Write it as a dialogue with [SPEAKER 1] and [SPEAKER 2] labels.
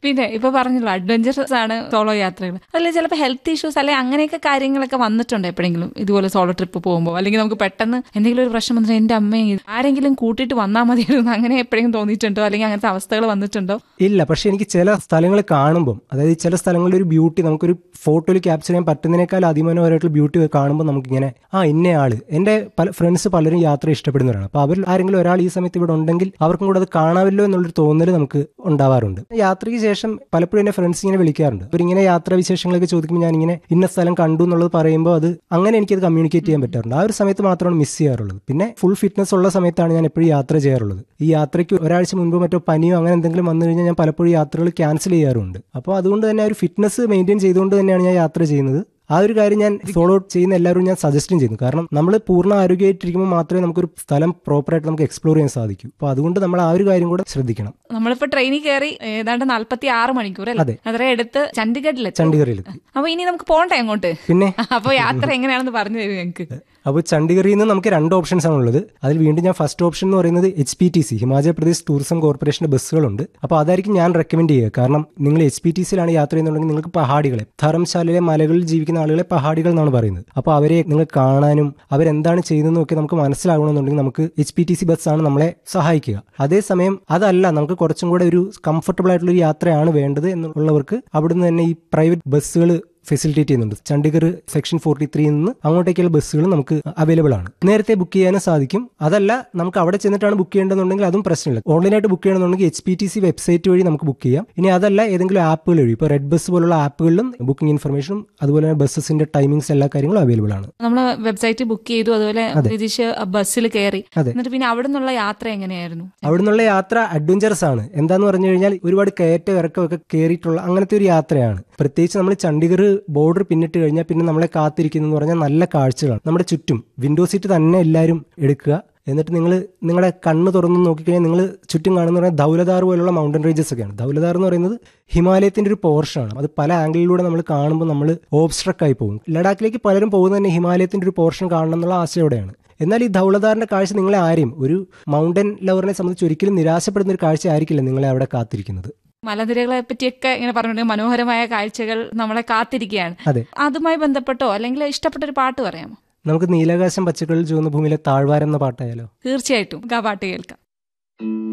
[SPEAKER 1] പിന്നെ ഇപ്പൊ പറഞ്ഞല്ലോ അഡ്വഞ്ചറസ് ആണ് സോളോ യാത്രകൾ അതിൽ ചിലപ്പോൾ ഹെൽത്ത് ഇഷ്യൂസ് അല്ലെങ്കിൽ അങ്ങനെയൊക്കെ കാര്യങ്ങളൊക്കെ വന്നിട്ടുണ്ട് എപ്പോഴെങ്കിലും ഇതുപോലെ സോളോ ട്രിപ്പ് പോകുമ്പോൾ അല്ലെങ്കിൽ നമുക്ക് പെട്ടെന്ന് എന്തെങ്കിലും ഒരു പ്രശ്നം വന്നിട്ട് എന്റെ അമ്മയെ ആരെങ്കിലും കൂട്ടിയിട്ട് വന്നാൽ മതിയായിരുന്നു അങ്ങനെ എപ്പോഴെങ്കിലും തോന്നിയിട്ടുണ്ടോ അല്ലെങ്കിൽ അങ്ങനത്തെ അവസ്ഥകൾ വന്നിട്ടുണ്ടോ
[SPEAKER 2] ഇല്ല പക്ഷെ എനിക്ക് ചില സ്ഥലങ്ങൾ കാണുമ്പോൾ അതായത് ചില സ്ഥലങ്ങളിൽ ഒരു ബ്യൂട്ടി നമുക്കൊരു ഫോട്ടോയിൽ ക്യാപ്ചർ ചെയ്യാൻ പറ്റുന്നതിനേക്കാൾ അതിമനോഹരമായിട്ടുള്ള ബ്യൂട്ടി കാണുമ്പോൾ നമുക്കിങ്ങനെ ആ ഇന്ന ആള് എൻ്റെ പല ഫ്രണ്ട്സ് പലരും യാത്ര ഇഷ്ടപ്പെടുന്നവരാണ് അപ്പോൾ അവർ ആരെങ്കിലും ഒരാൾ ഈ സമയത്ത് ഇവിടെ ഉണ്ടെങ്കിൽ അവർക്കും കൂടെ അത് കാണാമല്ലോ എന്നുള്ളൊരു തോന്നൽ നമുക്ക് ഉണ്ടാവാറുണ്ട് യാത്രയ്ക്ക് ശേഷം പലപ്പോഴും എൻ്റെ ഫ്രണ്ട്സ് ഇങ്ങനെ വിളിക്കാറുണ്ട് അവരിങ്ങനെ യാത്രാ വിശേഷങ്ങളൊക്കെ ചോദിക്കുമ്പോൾ ഞാൻ ഇങ്ങനെ ഇന്ന സ്ഥലം കണ്ടു എന്നുള്ളത് പറയുമ്പോൾ അത് അങ്ങനെ എനിക്കത് കമ്മ്യൂണിക്കേറ്റ് ചെയ്യാൻ പറ്റാറുണ്ട് ആ ഒരു സമയത്ത് മാത്രമാണ് മിസ് ചെയ്യാറുള്ളത് പിന്നെ ഫുൾ ഫിറ്റ്നസ് ഉള്ള സമയത്താണ് ഞാൻ എപ്പോഴും യാത്ര ചെയ്യാറുള്ളത് ഈ യാത്രയ്ക്ക് ഒരാഴ്ച മുൻപോ മറ്റോ പനിയോ അങ്ങനെ എന്തെങ്കിലും വന്നു കഴിഞ്ഞാൽ ഞാൻ പലപ്പോഴും യാത്രകൾ ക്യാൻസൽ ചെയ്യാറുണ്ട് അപ്പോൾ അതുകൊണ്ട് തന്നെ ആ ഒരു ഫിറ്റ്നസ് മെയിൻറ്റെയിൻ ചെയ്തുകൊണ്ട് തന്നെയാണ് ഞാൻ യാത്ര ചെയ്യുന്നത് ആ ഒരു കാര്യം ഞാൻ ഫോളോ ചെയ്യുന്ന എല്ലാവരും ഞാൻ സജസ്റ്റും ചെയ്യുന്നു കാരണം നമ്മൾ പൂർണ്ണ ആരോഗ്യമായിട്ടിരിക്കുമ്പോൾ മാത്രമേ നമുക്കൊരു സ്ഥലം പ്രോപ്പറായിട്ട് നമുക്ക് എക്സ്പ്ലോർ ചെയ്യാൻ സാധിക്കൂ അപ്പോൾ അതുകൊണ്ട് നമ്മൾ ആ ഒരു കാര്യം കൂടെ ശ്രദ്ധിക്കണം
[SPEAKER 1] നമ്മളിപ്പോ ട്രെയിനിൽ കയറി ഏതാണ്ട് നാല്പത്തി ആറ് മണിക്കൂർ അല്ലേ
[SPEAKER 2] അതെ.
[SPEAKER 1] അത്രയും എടുത്ത് ചണ്ഡീഗഡിലെത്തി
[SPEAKER 2] ചണ്ഡീഗറിലെത്തി
[SPEAKER 1] അപ്പൊ ഇനി നമുക്ക് പോണ്ടേ അങ്ങോട്ട്
[SPEAKER 2] പിന്നെ
[SPEAKER 1] അപ്പൊ യാത്ര എങ്ങനെയാണെന്ന് പറഞ്ഞു തരും ഞങ്ങൾക്ക്
[SPEAKER 2] അപ്പോൾ ചണ്ഡീഗറിൽ നിന്ന് നമുക്ക് രണ്ട് ഓപ്ഷൻസ് ആണ് ഉള്ളത് അതിൽ വീണ്ടും ഞാൻ ഫസ്റ്റ് ഓപ്ഷൻ എന്ന് പറയുന്നത് H P T C Himachal Pradesh tourism കോർപ്പറേഷൻ്റെ ബസ്സുകളുണ്ട് അപ്പോൾ അതായിരിക്കും ഞാൻ റെക്കമെൻഡ് ചെയ്യുക കാരണം നിങ്ങൾ എച്ച് പി ടി സിയിലാണ് യാത്ര ചെയ്യുന്നുണ്ടെങ്കിൽ നിങ്ങൾക്ക് പഹാടികളെ ധർമ്മശാലയിലെ മലകളിൽ ജീവിക്കുന്ന ആളുകളെ പഹാടികൾ എന്നാണ് പറയുന്നത് അപ്പോൾ അവരെ നിങ്ങൾ കാണാനും അവരെന്താണ് ചെയ്യുന്നതെന്നും ഒക്കെ നമുക്ക് മനസ്സിലാകണമെന്നുണ്ടെങ്കിൽ നമുക്ക് എച്ച് പി ടി സി ബസ്സാണ് നമ്മളെ സഹായിക്കുക അതേസമയം അതല്ല നമുക്ക് കുറച്ചും കൂടെ ഒരു കംഫർട്ടബിൾ ആയിട്ടുള്ള ഒരു യാത്രയാണ് വേണ്ടത് എന്നുള്ളവർക്ക് അവിടുന്ന് തന്നെ ഈ പ്രൈവറ്റ് ബസ്സുകൾ ഫെസിലിറ്റേറ്റ് ചെയ്യുന്നുണ്ട് ചണ്ഡീഗഡ് സെക്ഷൻ ഫോർട്ടി ത്രീയിൽ നിന്ന് അങ്ങോട്ടേക്കുള്ള ബസ്സുകൾ നമുക്ക് അവൈലബിൾ ആണ് നേരത്തെ ബുക്ക് ചെയ്യാനും സാധിക്കും അതല്ല നമുക്ക് അവിടെ ചെന്നിട്ടാണ് ബുക്ക് ചെയ്യേണ്ടതെന്നുണ്ടെങ്കിൽ അതും പ്രശ്നമില്ല ഓൺലൈനായിട്ട് ബുക്ക് ചെയ്യണമെന്നുണ്ടെങ്കിൽ H P T C website വഴി നമുക്ക് ബുക്ക് ചെയ്യാം ഇനി അതല്ല ഏതെങ്കിലും ആപ്പുകൾ വഴി ഇപ്പോൾ റെഡ് ബസ് പോലുള്ള ആപ്പുകളിലും ബുക്കിംഗ് ഇൻഫർമേഷനും അതുപോലെ തന്നെ ബസ്സസിന്റെ ടൈമിങ്സ് എല്ലാ കാര്യങ്ങളും അവൈലബിൾ ആണ്
[SPEAKER 1] നമ്മള് വെബ്സൈറ്റ് ബുക്ക് ചെയ്തു അതുപോലെ രതീഷ് ബസ്സിൽ കയറി
[SPEAKER 2] അതെ.
[SPEAKER 1] എന്നിട്ട് പിന്നെ അവിടെ നിന്നുള്ള യാത്ര എങ്ങനെയായിരുന്നു
[SPEAKER 2] അവിടെ നിന്നുള്ള യാത്ര അഡ്വഞ്ചറസ് ആണ് എന്താന്ന് പറഞ്ഞു കഴിഞ്ഞാൽ ഒരുപാട് കയറ്റ ഇറക്കമൊക്കെ കയറിയിട്ടുള്ള അങ്ങനത്തെ ഒരു യാത്രയാണ് പ്രത്യേകിച്ച് നമ്മൾ ചണ്ഡീഗഡ് ബോർഡർ പിന്നിട്ട് കഴിഞ്ഞാൽ പിന്നെ നമ്മളെ കാത്തിരിക്കുന്നു എന്ന് പറഞ്ഞാൽ നല്ല കാഴ്ചകളാണ് നമ്മുടെ ചുറ്റും വിൻഡോ സീറ്റ് തന്നെ എല്ലാവരും എടുക്കുക എന്നിട്ട് നിങ്ങൾ നിങ്ങളുടെ കണ്ണ് തുറന്ന് നോക്കിക്കഴിഞ്ഞാൽ നിങ്ങൾ ചുറ്റും കാണുന്ന പറഞ്ഞാൽ ധൗലധാർ പോലുള്ള മൗണ്ടൻ റേഞ്ചസ് ഒക്കെയാണ് ധൗലധാർ എന്ന് പറയുന്നത് ഹിമാലയത്തിന്റെ ഒരു പോർഷനാണ് അത് പല ആംഗിളിലൂടെ നമ്മൾ കാണുമ്പോൾ നമ്മൾ ഓബ്സ്ട്രക്ക് ആയി പോകും ലഡാക്കിലേക്ക് പലരും പോകുന്നത് തന്നെ ഹിമാലയത്തിന്റെ ഒരു പോർഷൻ കാണണം എന്നുള്ള ആശയോടെയാണ് എന്നാൽ ഈ ധൗളധാറിന്റെ കാഴ്ച നിങ്ങളെ ആരെയും ഒരു മൗണ്ടൻ ലവറിനെ സംബന്ധിച്ച് ഒരിക്കലും നിരാശപ്പെടുന്ന ഒരു കാഴ്ച ആയിരിക്കില്ല നിങ്ങളെ അവിടെ കാത്തിരിക്കുന്നത്
[SPEAKER 1] മലനിരകളെ പറ്റിയൊക്കെ ഇങ്ങനെ പറഞ്ഞിട്ടുണ്ടെങ്കിൽ മനോഹരമായ കാഴ്ചകൾ നമ്മളെ കാത്തിരിക്കുകയാണ്
[SPEAKER 2] അതെ
[SPEAKER 1] അതുമായി ബന്ധപ്പെട്ടോ അല്ലെങ്കിൽ ഇഷ്ടപ്പെട്ട ഒരു പാട്ട് പറയാമോ
[SPEAKER 2] നമുക്ക് നീലാകാശം പച്ചക്കളിൽ ചുവന്ന ഭൂമിയിലെ താഴ്വാരം എന്ന പാട്ടായാലോ
[SPEAKER 1] തീർച്ചയായിട്ടും നമുക്ക് ആ പാട്ട് കേൾക്കാം